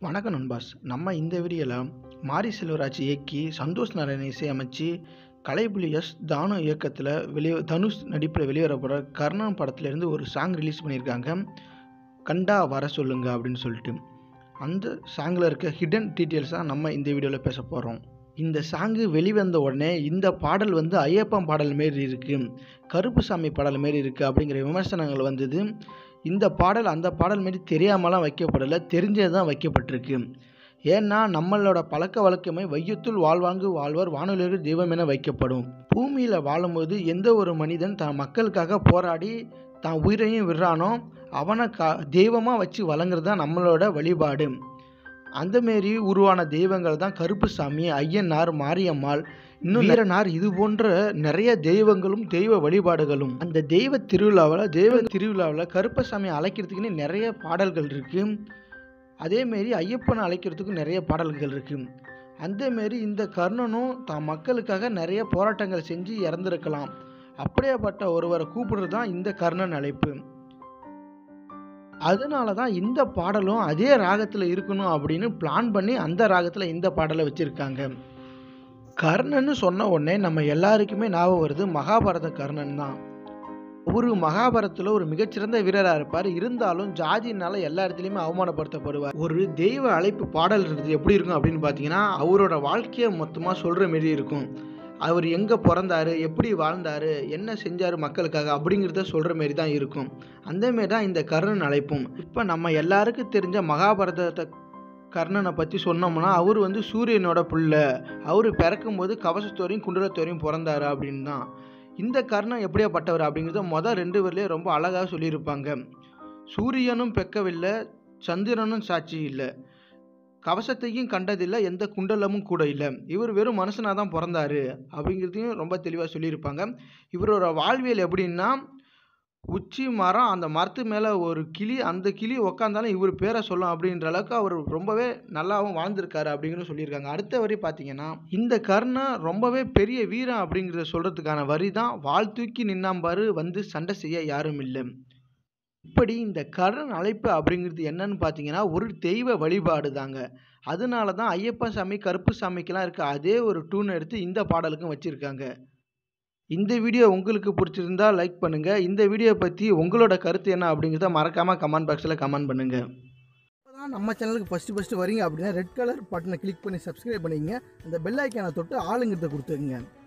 வணக்கம் நண்பாஸ் நம்ம இந்த வீடியோவில் மாரி செல்வராஜ் இயக்கி சந்தோஷ் நாராயண் இசையமைச்சு கலைப்புலி எஸ் தானு இயக்கத்தில் வெளியே தனுஷ் நடிப்பில் வெளிவரப்போகிற கர்ணன் படத்துலேருந்து ஒரு சாங் ரிலீஸ் பண்ணியிருக்காங்க கண்டா வர சொல்லுங்க அப்படின்னு சொல்லிட்டு அந்த சாங்கில் இருக்க ஹிடன் டீட்டெயில்ஸ் தான் நம்ம இந்த வீடியோவில் பேச போகிறோம் இந்த சாங்கு வெளிவந்த உடனே இந்த பாடல் வந்து ஐயப்பன் பாடல் மாரி இருக்குது கருப்புசாமி பாடல் மாரி இருக்குது அப்படிங்கிற விமர்சனங்கள் வந்தது இந்த பாடல் அந்த பாடல் மாரி தெரியாமலாம் வைக்கப்படலை தெரிஞ்சே தான் வைக்கப்பட்டிருக்கு ஏன்னா நம்மளோட பழக்க வழக்கமே வையத்துள் வாழ்வாங்கு வாழ்வர் வானொலியர்கள் தெய்வம் என வைக்கப்படும் பூமியில் வாழும்போது எந்த ஒரு மனிதன் தன் மக்களுக்காக போராடி தான் உயிரையும் விடுறானோ அவனை கா தெய்வமாக வச்சு வழங்குறது தான் நம்மளோட வழிபாடு அந்தமாரி உருவான தெய்வங்கள் தான் கருப்புசாமி ஐயனார் மாரியம்மாள் இன்னும் வீரனார் இது போன்ற நிறைய தெய்வங்களும் தெய்வ வழிபாடுகளும் அந்த தெய்வ திருவிழாவில் தெய்வ திருவிழாவில் கருப்பசாமி அழைக்கிறதுக்குன்னு நிறைய பாடல்கள் இருக்கு அதேமாரி ஐயப்பனை அழைக்கிறதுக்கும் நிறைய பாடல்கள் இருக்கு அந்தமாரி இந்த கர்ணனும் தான் மக்களுக்காக நிறைய போராட்டங்கள் செஞ்சு இறந்துருக்கலாம் அப்படியேப்பட்ட ஒருவரை கூப்பிடுறது தான் இந்த கர்ணன் அழைப்பு அதனால தான் இந்த பாடலும் அதே ராகத்தில் இருக்கணும் அப்படின்னு பிளான் பண்ணி அந்த ராகத்தில் இந்த பாடலை வச்சுருக்காங்க கர்ணன்னு சொன்ன உடனே நம்ம எல்லாருக்குமே ஞாபகம் வருது மகாபாரத கர்ணன் தான் ஒரு மகாபாரதத்தில் ஒரு மிகச்சிறந்த வீரராக இருப்பார் இருந்தாலும் ஜாதினால எல்லா இடத்துலையுமே அவமானப்படுத்தப்படுவார் ஒரு தெய்வ அழைப்பு பாடல் இருக்குது எப்படி இருக்கும் அப்படின்னு பார்த்தீங்கன்னா அவரோட வாழ்க்கையை மொத்தமாக சொல்கிற மாரி இருக்கும் அவர் எங்கே பிறந்தாரு எப்படி வாழ்ந்தார் என்ன செஞ்சார் மக்களுக்காக அப்படிங்கிறத சொல்கிற மாரி தான் இருக்கும் அந்தமாரி தான் இந்த கர்ணன் அழைப்பும் இப்போ நம்ம எல்லாருக்கும் தெரிஞ்ச மகாபாரதத்தை கர்ணனை பற்றி சொன்னோம்னா அவர் வந்து சூரியனோட புள்ள அவர் பிறக்கும்போது கவசத்தோரையும் குண்டலத்தோரையும் பிறந்தாரு அப்படின்னு தான் இந்த கர்ணன் எப்படியாப்பட்டவர் அப்படிங்கிறத மொதல் ரெண்டு பேர்லேயே ரொம்ப அழகாக சொல்லியிருப்பாங்க சூரியனும் பெக்கவில்லை சந்திரனும் சாட்சி இல்லை கவசத்தையும் கண்டதில்லை எந்த குண்டலமும் கூட இல்லை இவர் வெறும் மனுஷனாக தான் பிறந்தாரு அப்படிங்கிறதையும் ரொம்ப தெளிவாக சொல்லியிருப்பாங்க இவரோட வாழ்வியல் எப்படின்னா உச்சி மரம் அந்த மரத்து மேலே ஒரு கிளி அந்த கிளி உக்காந்தாலும் இவர் பேரை சொல்லும் அப்படின்ற அளவுக்கு அவர் ரொம்பவே நல்லாவும் வாழ்ந்திருக்காரு அப்படிங்கிறது சொல்லியிருக்காங்க அடுத்த வரி பார்த்தீங்கன்னா இந்த கர்ணன் ரொம்பவே பெரிய வீரன் அப்படிங்கிறத சொல்கிறதுக்கான வரி தான் வாழ் தூக்கி நின்னாம்பாரு வந்து சண்டை செய்ய யாரும் இல்லை இப்படி இந்த கர்ணன் அழைப்பு அப்படிங்கிறது என்னன்னு பார்த்தீங்கன்னா ஒரு தெய்வ வழிபாடு தாங்க அதனால தான் ஐயப்பன் சாமி கருப்பு சாமிக்கெல்லாம் இருக்க அதே ஒரு டூன் எடுத்து இந்த பாடலுக்கும் வச்சுருக்காங்க இந்த வீடியோ உங்களுக்கு பிடிச்சிருந்தா லைக் பண்ணுங்கள் இந்த வீடியோ பற்றி உங்களோட கருத்து என்ன அப்படிங்கிறத மறக்காமல் கமெண்ட் பாக்ஸில் கமெண்ட் பண்ணுங்கள் தான் நம்ம சேனலுக்கு ஃபஸ்ட்டு ஃபஸ்ட்டு வரீங்க அப்படின்னா ரெட் கலர் பட்டனை கிளிக் பண்ணி சப்ஸ்கிரைப் பண்ணிக்கங்க அந்த பெல் ஐக்கானை தொட்டு ஆளுங்கிறத கொடுத்துக்குங்க